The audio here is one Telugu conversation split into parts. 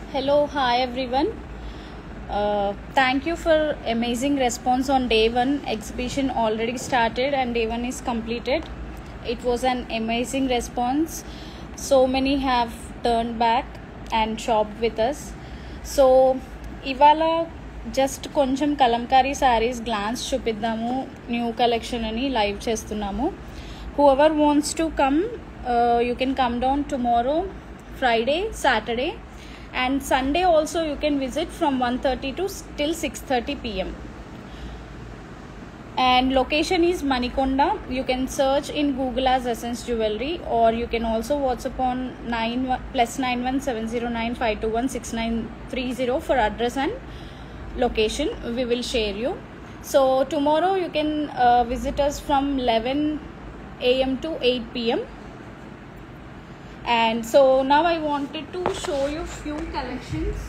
Hello, hi everyone. Uh, thank you for amazing response on day one. Exhibition already started and day one is completed. It was an amazing response. So many have turned back and shopped with us. So ఇవాళ జస్ట్ కొంచెం కలంకారీ శారీస్ గ్లాన్స్ చూపిద్దాము న్యూ కలెక్షన్ అని లైవ్ చేస్తున్నాము whoever wants to come you can come down tomorrow Friday Saturday and Sunday also you can visit from one thirty to till six thirty PM and location is Manikonda. You can search in Google as Essence Jewelry, or you can also WhatsApp on nine one- plus nine one seven zero nine five two one six nine three zero for address and location. We will share you. So tomorrow you can uh, visit us from 11 a.m. to 8 p.m. And so now I wanted to show you few collections.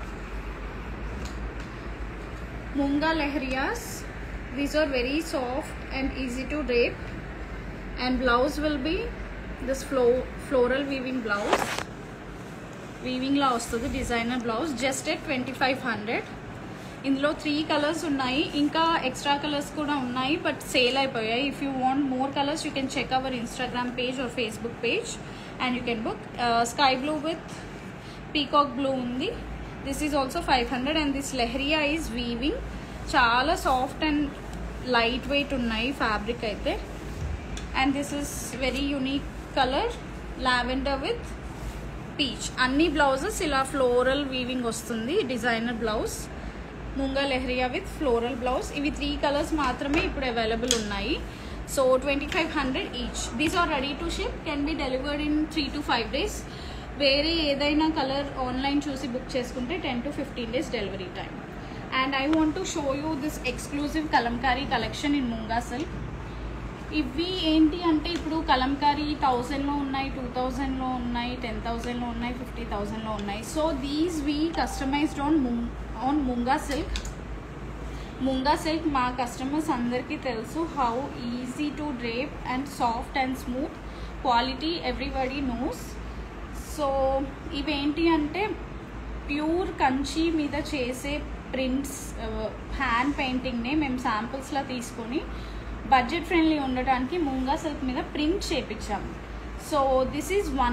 Munga Lehriyas. These are very soft and easy to drape. And blouse will be this flo- floral weaving blouse. వీవింగ్లో వస్తుంది designer blouse just at twenty five hundred ఇందులో త్రీ కలర్స్ ఉన్నాయి ఇంకా ఎక్స్ట్రా కలర్స్ కూడా ఉన్నాయి బట్ సేల్ అయిపోయాయి if you want more colours you can check our Instagram page or Facebook page and you can book sky blue with peacock blue ఉంది this is also five hundred and this leheriya is weaving చాలా సాఫ్ట్ అండ్ లైట్ వెయిట్ ఉన్నాయి ఫ్యాబ్రిక్ అయితే and this is very unique colour lavender with peach అన్ని బ్లౌజెస్ ఇలా ఫ్లోరల్ వీవింగ్ వస్తుంది designer blouse munga leheriya with floral blouse ఇవి త్రీ కలర్స్ మాత్రమే ఇప్పుడు అవైలబుల్ ఉన్నాయి so twenty five hundred each these are ready to ship can be delivered in three to five days వేరే ఏదైనా కలర్ ఆన్లైన్ చూసి బుక్ చేసుకుంటే ten to fifteen days delivery time and I want to show you this exclusive Kalamkari collection in munga silk ఇవి ఏంటి అంటే ఇప్పుడు కలంకారీ థౌజండ్లో ఉన్నాయి టూ థౌజండ్లో ఉన్నాయి టెన్ థౌజండ్లో ఉన్నాయి ఫిఫ్టీ థౌజండ్లో ఉన్నాయి so these we customized on on munga silk munga silk మా కస్టమర్స్ అందరికీ తెలుసు how easy to drape and soft and smooth quality everybody knows so ఇవేంటి అంటే ప్యూర్ కంచి మీద చేసే ప్రింట్స్ హ్యాండ్ పెయింటింగ్ని మేము శాంపుల్స్లా తీసుకొని బడ్జెట్ ఫ్రెండ్లీ ఉండటానికి మూంగా సిల్క్ మీద ప్రింట్ చేపించాము సో దిస్ ఈజ్ వన్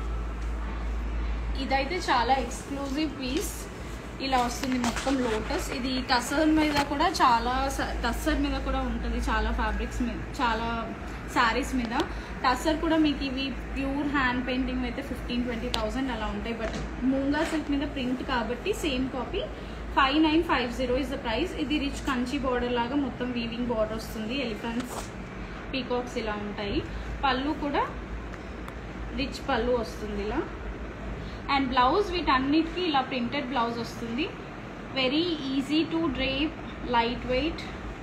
ఇదైతే చాలా ఎక్స్క్లూజివ్ పీస్ ఇలా వస్తుంది మొత్తం లోటస్ ఇది టసర్ మీద కూడా చాలా టసర్ మీద కూడా ఉంటుంది చాలా ఫ్యాబ్రిక్స్ మీద చాలా శారీస్ మీద టసర్ కూడా మీకు ఇవి ప్యూర్ హ్యాండ్ పెయింటింగ్ అయితే ఫిఫ్టీన్ ట్వంటీ థౌసండ్ అలా ఉంటాయి బట్ మూంగా సిల్క్ మీద ప్రింట్ కాబట్టి same copy five nine five zero is the price ఇది రిచ్ కంచి బార్డర్ లాగా మొత్తం వీవింగ్ బార్డర్ వస్తుంది ఎలిఫెంట్స్ పీకాక్స్ ఇలా ఉంటాయి పళ్ళు కూడా రిచ్ పళ్ళు వస్తుంది ఇలా అండ్ బ్లౌజ్ వీటన్నిటికీ ఇలా ప్రింటెడ్ బ్లౌజ్ వస్తుంది very easy to drape light weight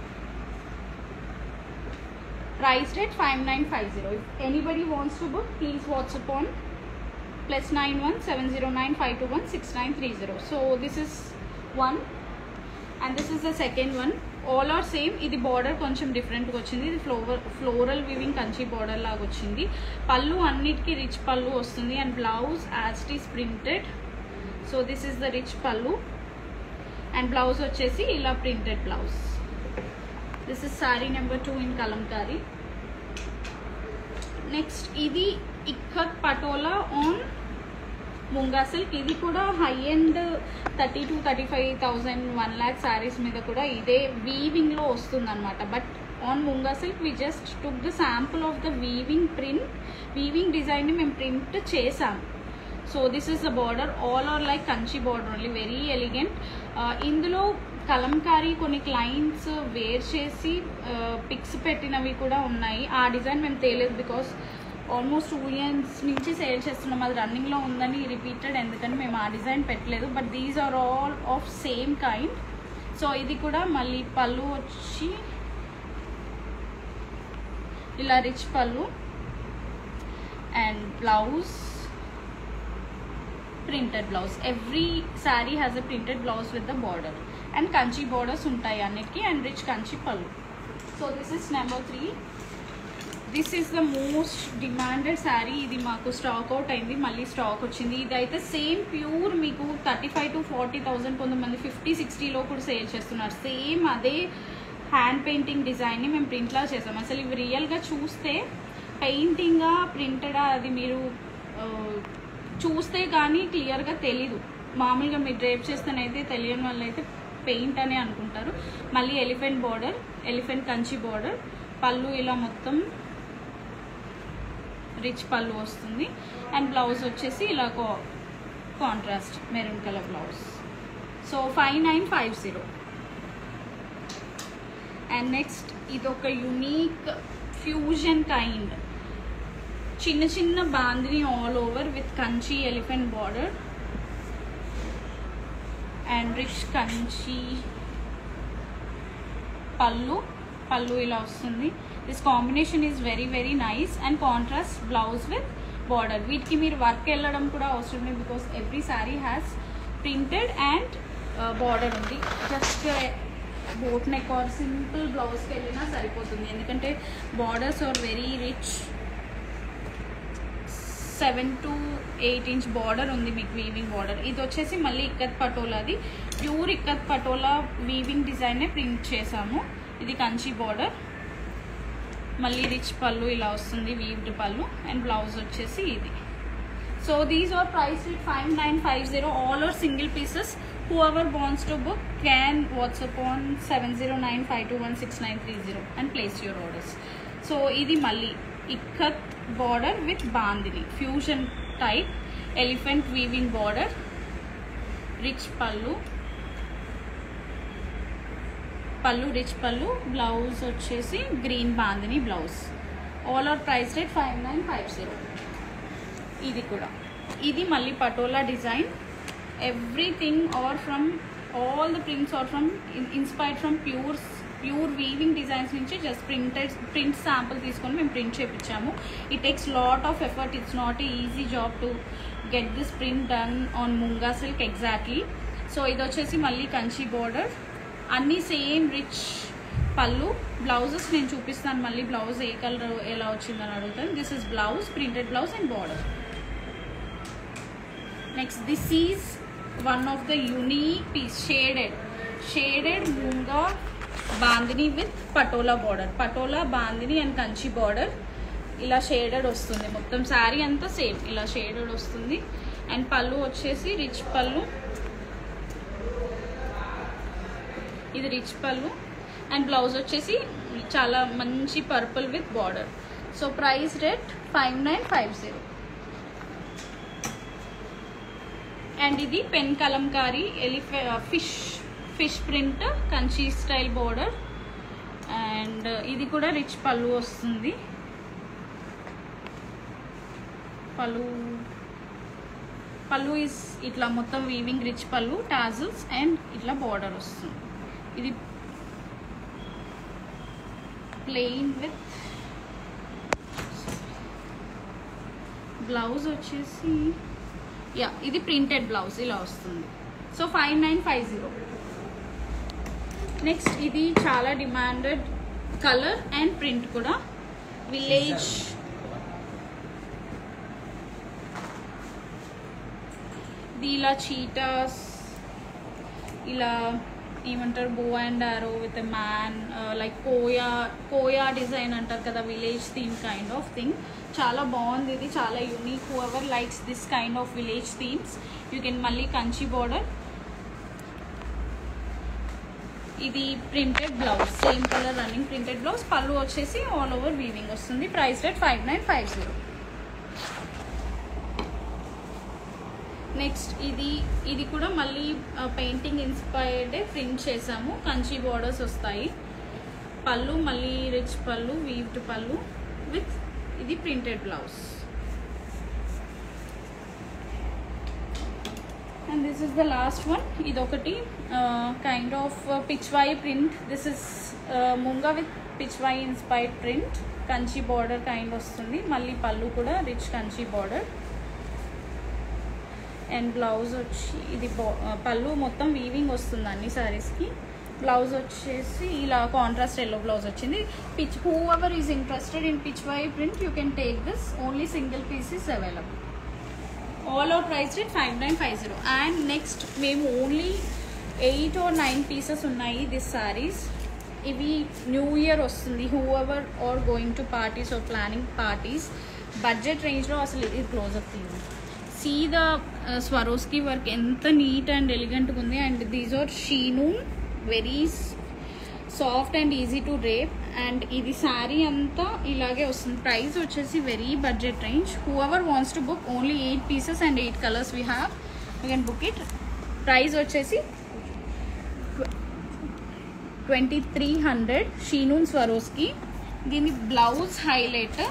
price rate five nine five zero if anybody wants to book please WhatsApp on plus nine one seven zero nine five two one six nine three zero so this is one and this is the second one all are same ఇది బార్డర్ కొంచెం డిఫరెంట్గా వచ్చింది ఇది flower floral weaving Kanchi border లాగా వచ్చింది పళ్ళు అన్నిటికీ రిచ్ పళ్ళు వస్తుంది and blouse as is printed so this is the rich pallu and blouse వచ్చేసి ఇలా printed blouse this is sari number two in Kalamkari next ఇది ఇక్కత్ పటోలా ఆన్ ముంగా సిల్క్ ఇది కూడా high end thirty to thirty five thousand one lakh saris మీద కూడా ఇదే వీవింగ్లో వస్తుంది అనమాట but on munga silk we just took the sample of the weaving print weaving డిజైన్ని మేము ప్రింట్ చేసాం so this is the border all are like Kanchi border only very elegant ఇందులో కలంకారీ కొన్ని క్లయింట్స్ వేర్ చేసి పిక్స్ పెట్టినవి కూడా ఉన్నాయి ఆ డిజైన్ మేము తేలేదు బికాస్ ఆల్మోస్ట్ టూ ఇయర్స్ నుంచి సేల్ చేస్తున్నాం అది రన్నింగ్లో ఉందని రిపీటెడ్ ఎందుకని మేము ఆ డిజైన్ పెట్టలేదు but these are all of same kind so ఇది కూడా మళ్ళీ పళ్ళు వచ్చి ఇలా rich pallu and blouse printed blouse every sari has a printed blouse with the border and Kanchi borders ఉంటాయి అన్నిటికీ and rich Kanchi pallu so this is number three this is the most demanded sari ఇది మాకు స్టాక్ అవుట్ అయింది మళ్ళీ స్టాక్ వచ్చింది ఇది అయితే సేమ్ ప్యూర్ మీకు thirty five to forty thousand కొంతమంది ఫిఫ్టీ సిక్స్టీలో కూడా సేల్ చేస్తున్నారు సేమ్ అదే హ్యాండ్ పెయింటింగ్ డిజైన్ని మేము ప్రింట్లా చేసాం అసలు ఇవి రియల్గా చూస్తే పెయింటింగా ప్రింటెడా అది మీరు ఆ, చూస్తే కానీ క్లియర్గా తెలీదు మామూలుగా మీరు డ్రేప్ చేస్తేనైతే తెలియని వాళ్ళు అయితే పెయింట్ అనే అనుకుంటారు మళ్ళీ elephant border elephant Kanchi border pallu ఇలా మొత్తం రిచ్ పళ్ళు వస్తుంది అండ్ బ్లౌజ్ వచ్చేసి ఇలా contrast maroon colour blouse so five nine five zero and next ఇది ఒక యునీక్ ఫ్యూజన్ కైండ్ చిన్న చిన్న bandhani all over with Kanchi elephant border and rich Kanchi pallu pallu ఇలా వస్తుంది this combination is very very nice and contrast blouse with border వీటికి మీరు వర్క్ వెళ్ళడం కూడా అవసరం లేదు because every sari has printed and border ఉంది just boat neck or simple బ్లౌజ్కి వెళ్ళినా సరిపోతుంది ఎందుకంటే borders are very rich seven to eight inch border ఉంది మీకు వీవింగ్ బార్డర్ ఇది వచ్చేసి మళ్ళీ ఇక్కత్ పటోలాది ప్యూర్ ఇక్కత్ పటోలా వీవింగ్ డిజైన్నే ప్రింట్ చేసాము ఇది కంచి బార్డర్ మళ్ళీ రిచ్ పళ్ళు ఇలా వస్తుంది వీవ్డ్ పళ్ళు అండ్ బ్లౌజ్ వచ్చేసి ఇది so these are price with five nine five zero all are single pieces whoever బాన్స్ to book can WhatsApp on seven zero nine five two one six nine three zero and place your orders so ఇది మళ్ళీ ikat border with bandhani fusion type elephant weaving border rich pallu pallu rich pallu blouse వచ్చేసి green bandhani blouse all are price rate five nine five zero ఇది కూడా ఇది మళ్ళీ patola design everything are from all the prints are from inspired from pure pure weaving designs నుంచి జస్ట్ ప్రింటెడ్ ప్రింట్ శాంపుల్ తీసుకొని మేము ప్రింట్ చేయించాము it takes lot of effort it's not a easy job to get this print done on munga silk exactly so ఇది వచ్చేసి మళ్ళీ కంచి బోర్డర్ అన్నీ సేమ్ రిచ్ పళ్ళు బ్లౌజెస్ నేను చూపిస్తాను మళ్ళీ బ్లౌజ్ ఏ కలర్ ఎలా వచ్చిందని అడుగుతాను this is blouse printed blouse and border next this is one of the unique piece shaded shaded munga bandhani with patola border patola bandhani and Kanchi border ఇలా షేడెడ్ వస్తుంది మొత్తం శారీ అంతా సేమ్ ఇలా షేడెడ్ వస్తుంది అండ్ పళ్ళు వచ్చేసి రిచ్ పళ్ళు ఇది రిచ్ పళ్ళు అండ్ బ్లౌజ్ వచ్చేసి చాలా మంచి purple with border so price rate five nine five zero and ఇది పెన్ కలంకారీ ఎలిఫె fish fish print Kanchi style border and ఇది కూడా రిచ్ పళ్ళు వస్తుంది పళ్ళు పళ్ళు ఇస్ ఇట్లా మొత్తం weaving rich pallu tassels and ఇట్లా బార్డర్ వస్తుంది ఇది ప్లెయిన్ విత్ బ్లౌజ్ వచ్చేసి యా ఇది ప్రింటెడ్ బ్లౌజ్ ఇలా వస్తుంది so five nine five zero next ఇది చాలా డిమాండెడ్ కలర్ అండ్ ప్రింట్ కూడా విలేజ్ ఇది ఇలా చీటాస్ ఇలా ఏమంటారు bow and arrow with a man like Koya Koya design అంటారు కదా village theme kind of thing చాలా బాగుంది ఇది చాలా unique whoever likes this kind of village themes you can మళ్ళీ కంచి బార్డర్ ఇది printed blouse same colour running printed blouse pallu వచ్చేసి ఆల్ ఓవర్ వీవింగ్ వస్తుంది price rate five nine five zero next ఇది ఇది కూడా మళ్ళీ పెయింటింగ్ ఇన్స్పైర్డ్ ప్రింట్ చేసాము కంచి బార్డర్స్ వస్తాయి పళ్ళు మళ్ళీ రిచ్ పళ్ళు వీవ్డ్ పళ్ళు విత్ ఇది printed blouse and this is the last one ఇది ఒకటి kind of pichwai print this is munga with pichwai inspired print Kanchi border kind వస్తుంది మళ్ళీ పళ్ళు కూడా rich Kanchi border and blouse వచ్చి ఇది పళ్ళు మొత్తం వీవింగ్ వస్తుంది అన్ని సారీస్కి బ్లౌజ్ వచ్చేసి ఇలా కాంట్రాస్ట్ ఎల్లో బ్లౌజ్ వచ్చింది peach whoever is interested in peach why print you can take this only single piece is available all out price rate five nine five zero and next మేము only eight or nine pieces ఉన్నాయి దిస్ సారీస్ ఇవి న్యూ ఇయర్ వస్తుంది whoever are going to parties or planning parties budget రేంజ్లో అసలు ఇది క్లోజ్ అప్ తీయండి సీ ద స్వరోస్కి వర్క్ ఎంత నీట్ అండ్ ఎలిగెంట్గా ఉంది and these are sheen very soft and easy to wrap and ఇది శారీ అంతా ఇలాగే వస్తుంది ప్రైస్ వచ్చేసి very budget range whoever wants to book only eight pieces and eight colours we have you can book it price వచ్చేసి ట్వంటీ త్రీ హండ్రెడ్ షీనూన్ స్వరోస్కి దీని బ్లౌజ్ హైలైట్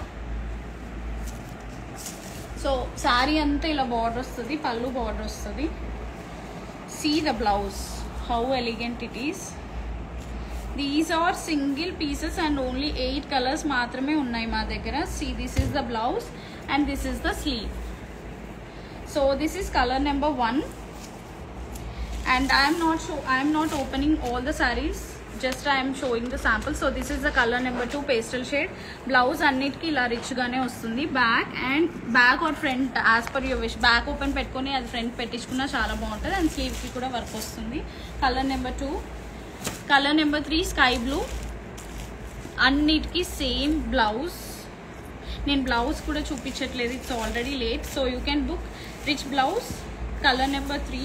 సో శారీ అంతా ఇలా బార్డర్ వస్తుంది పళ్ళు బార్డర్ వస్తుంది see the blouse how elegant it is these are single pieces and only eight colours మాత్రమే ఉన్నాయి మా దగ్గర see this is the blouse and this is the sleeve so this is colour number one and I am not show I am not opening all the sarees just I am showing the sample so this is the color number 2 pastel shade blouse అన్నిటికీ ఇలా రిచ్ గానే వస్తుంది back and back or front as per your wish back open పెట్టుకొని అది ఫ్రంట్ పెట్టించుకున్నా చాలా బాగుంటుంది అండ్ స్లీవ్కి కూడా వర్క్ వస్తుంది colour number two colour number three sky blue అన్నిటికీ సేమ్ బ్లౌజ్ నేను బ్లౌజ్ కూడా చూపించట్లేదు it's already late so you can book rich blouse colour number three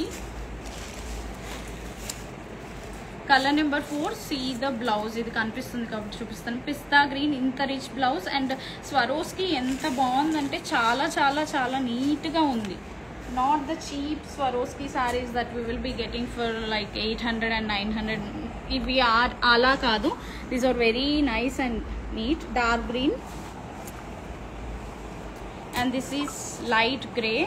colour number four see the blouse ఇది కనిపిస్తుంది కాబట్టి చూపిస్తాను పిస్తా గ్రీన్ ఇంత రిచ్ బ్లౌజ్ అండ్ స్వరోస్కి ఎంత బాగుందంటే చాలా చాలా చాలా నీట్గా ఉంది not the cheap Swarovski saris that we will be getting for like eight hundred and nine hundred ఇవి ఆర్ అలా కాదు these are very nice and neat dark green and this is light gray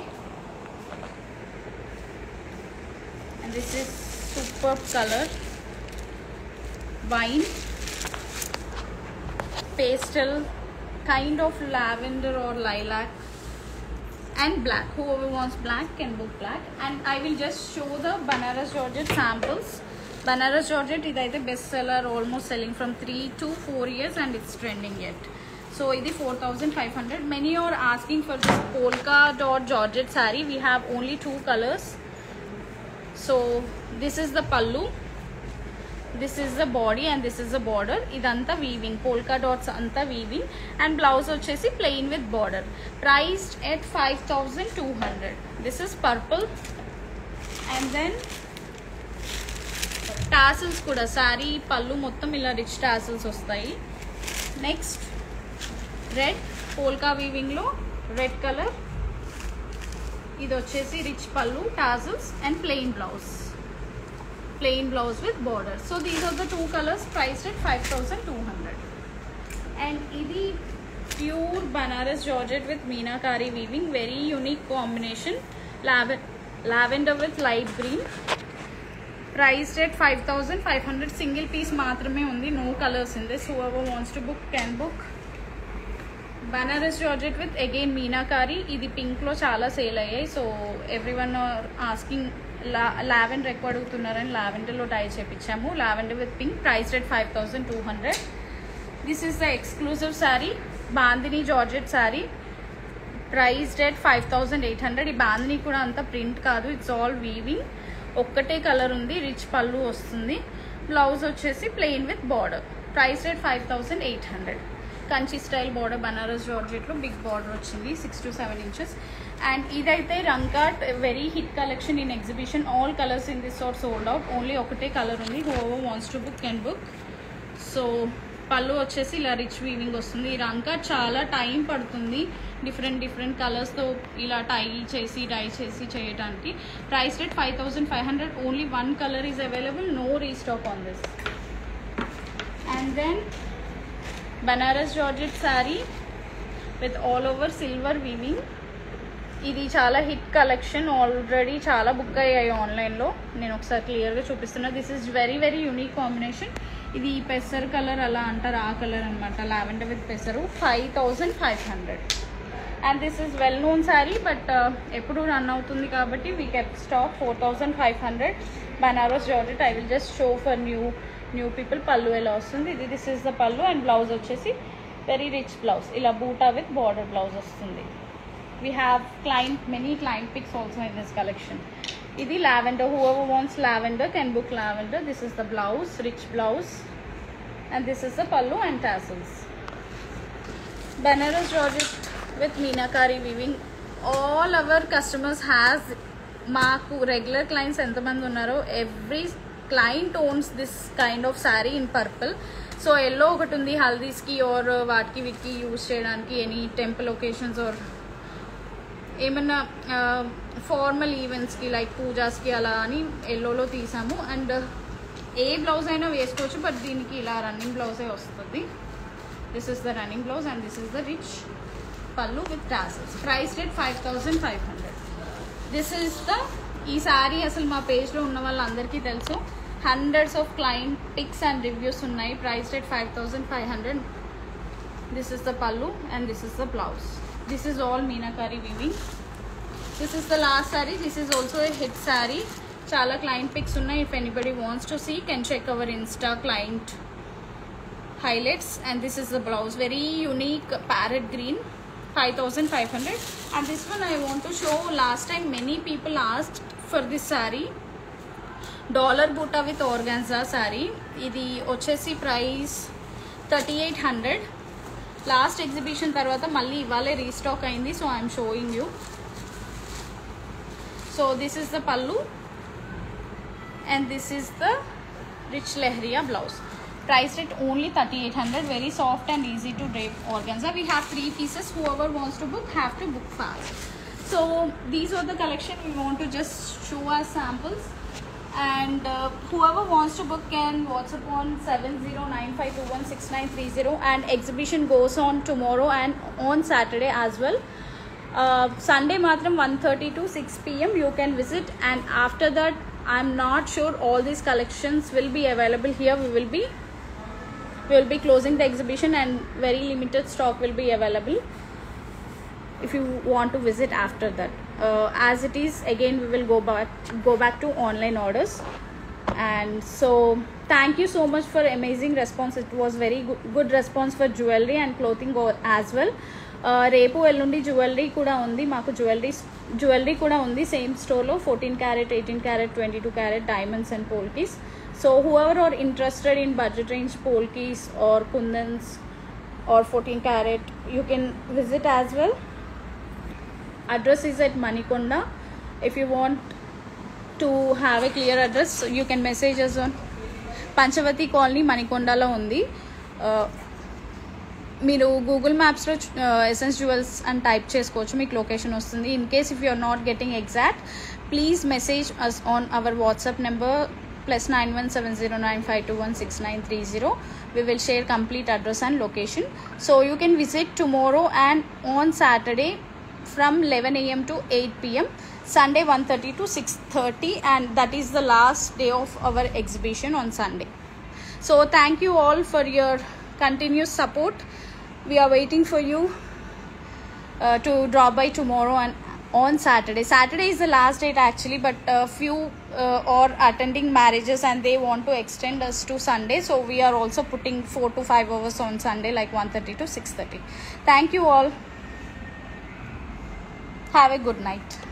and this is superb color wine pastel kind of lavender or lilac and black whoever wants black can book black and i will just show the banaras georgette samples banaras georgette idaithe best seller almost selling from 3 to 4 years and it's trending yet so ఇది four thousand five hundred many are asking for this polka dot georgette sari we have only two colours so this is the pallu this is the body and this is the border ఇదంతా వీవింగ్ పోల్కా డాట్స్ అంతా వీవింగ్ అండ్ బ్లౌజ్ వచ్చేసి plain with border priced at five thousand two hundred this is purple and then tassels కూడా శారీ పళ్ళు మొత్తం ఇలా రిచ్ టాసిల్స్ వస్తాయి నెక్స్ట్ రెడ్ పోల్కా వీవింగ్లో రెడ్ కలర్ ఇది వచ్చేసి rich pallu tassels and plain blouse plain blouse with border so these are the two colours price at five thousand two hundred and ఇది pure Banaras georgette with meenakari weaving very unique combination lav lavender with light green price rate five thousand five hundred single piece మాత్రమే ఉంది no colours in this whoever wants to book can book Banaras georgette with again meenakari ఇది పింక్లో చాలా సేల్ అయ్యాయి so everyone asking la lavender ఎక్కువ అడుగుతున్నారని లావెండర్లో టై చేపించాము lavender with pink price rate five thousand two hundred this is the exclusive sari bandhani georgette sari price rate five thousand eight hundred ఈ బాందిని కూడా అంత ప్రింట్ కాదు ఇట్స్ ఆల్ వీవింగ్ ఒక్కటే కలర్ ఉంది రిచ్ పళ్ళు వస్తుంది బ్లౌజ్ వచ్చేసి plain with border price rate five thousand eight hundred Kanchi style border Banaras జార్జెట్లో big border వచ్చింది six to seven inches and ఇదైతే rangkat very hit collection in exhibition all colours in this are sold out only ఒకటే కలర్ ఉంది whoever wants to book can book so pallu వచ్చేసి ఇలా రిచ్ వీవింగ్ వస్తుంది ఈ రంకాట్ చాలా టైం పడుతుంది డిఫరెంట్ డిఫరెంట్ కలర్స్తో ఇలా టై చేసి డై చేసి చేయడానికి price rate five thousand five hundred only one colour is available no restock on this and then Banaras georgette sari with all over silver weaving ఇది చాలా హిట్ కలెక్షన్ ఆల్రెడీ చాలా బుక్ అయ్యాయి ఆన్లైన్లో నేను ఒకసారి క్లియర్గా చూపిస్తున్నా this is very very unique combination ఇది పెసర్ కలర్ అలా అంటారు ఆ కలర్ అనమాట లావెండర్ విత్ పెసరు five thousand five hundred and this is well known sari but ఎప్పుడు రన్ అవుతుంది కాబట్టి we kept stock four thousand five hundred Banaras georgette I will just show for new new people pallu ఎలా వస్తుంది ఇది this is the pallu and blouse వచ్చేసి వెరీ రిచ్ బ్లౌజ్ ఇలా బూటా విత్ బార్డర్ బ్లౌజ్ వస్తుంది we have client many client pics also in this collection ఇది lavender whoever wants lavender can book lavender this is the blouse rich blouse and this is the pallu and tassels banaras georgette with meenakari weaving all our customers has మాకు రెగ్యులర్ క్లయింట్స్ ఎంతమంది ఉన్నారో every client owns this kind of sari in purple so yellow ఒకటి ఉంది హల్దీస్కి ఆర్ వాటికి వీటికి యూజ్ చేయడానికి ఎనీ టెంపుల్ ఒకేషన్స్ ఆర్ ఏమన్నా ఫార్మల్ ఈవెంట్స్కి లైక్ పూజాస్కి అలా అని ఎల్లోలో తీసాము అండ్ ఏ బ్లౌజ్ అయినా వేసుకోవచ్చు బట్ దీనికి ఇలా రన్నింగ్ బ్లౌజే వస్తుంది this is the running blouse and this is the rich pallu with tassels price rate five thousand five hundred this is the ఈ శారీ అసలు మా పేజ్లో ఉన్న వాళ్ళందరికీ తెలుసు hundreds of client pics and reviews ఉన్నాయి price rate five thousand five hundred this is the pallu and this is the blouse this is all meenakari weaving this is the last sari this is also A hit sari చాలా క్లయింట్ పిక్స్ ఉన్నాయి if anybody wants to see can check our Insta client highlights and this is the blouse very unique parrot green 5500 and this one i want to show last time many people asked for this saree dollar buta with organza sari ఇది వచ్చేసి price thirty eight hundred last exhibition తర్వాత మళ్ళీ ఇవాళే రీస్టాక్ అయింది so I'm showing you so this is the pallu and this is the rich lehriya blouse price rate only 3800 very soft and easy to drape organza we have three pieces whoever wants to book have to book fast so these are the collection we want to just show as samples and uh, whoever wants to book can whatsapp on 7095216930 and exhibition goes on tomorrow and on saturday as well uh, sunday matram 1.30 to 6 pm you can visit and after that i'm not sure all these collections will be available here we will be we will be closing the exhibition and very limited stock will be available if you want to visit after that uh, as it is again we will go back go back to online orders and so thank you so much for amazing response it was very good, good response for jewelry and clothing o- as well Uh, రేపు ఎల్లుండి జ్యువెలరీ కూడా ఉంది మాకు జ్యువెలరీ జ్యువెలరీ కూడా ఉంది సేమ్ స్టోర్లో fourteen carat eighteen carat twenty two carat diamonds and polkis so whoever are interested in budget range polkis or kundans or 14 carat you can visit as well address is at manikonda if you want to have a clear address you can message us on Panchavati colony మణికొండలో ఉంది Uh, మీరు గూగుల్ మ్యాప్స్లో ఎసెన్స్ జ్యువెల్స్ అని టైప్ చేసుకోవచ్చు మీకు లొకేషన్ వస్తుంది in case if you're not getting exact please message us on our WhatsApp number plus nine one seven zero nine five two one six nine three zero we will share complete address and location so you can visit tomorrow and on saturday from 11 a.m to 8 p.m sunday 1.30 to 6.30 and that is the last day of our exhibition on sunday so thank you all for your continuous support we are waiting for you uh, to drop by tomorrow and on saturday saturday is the last date actually but a few uh, are attending marriages and they want to extend us to sunday so we are also putting 4 to 5 hours on sunday like 1.30 to 6.30 thank you all have a good night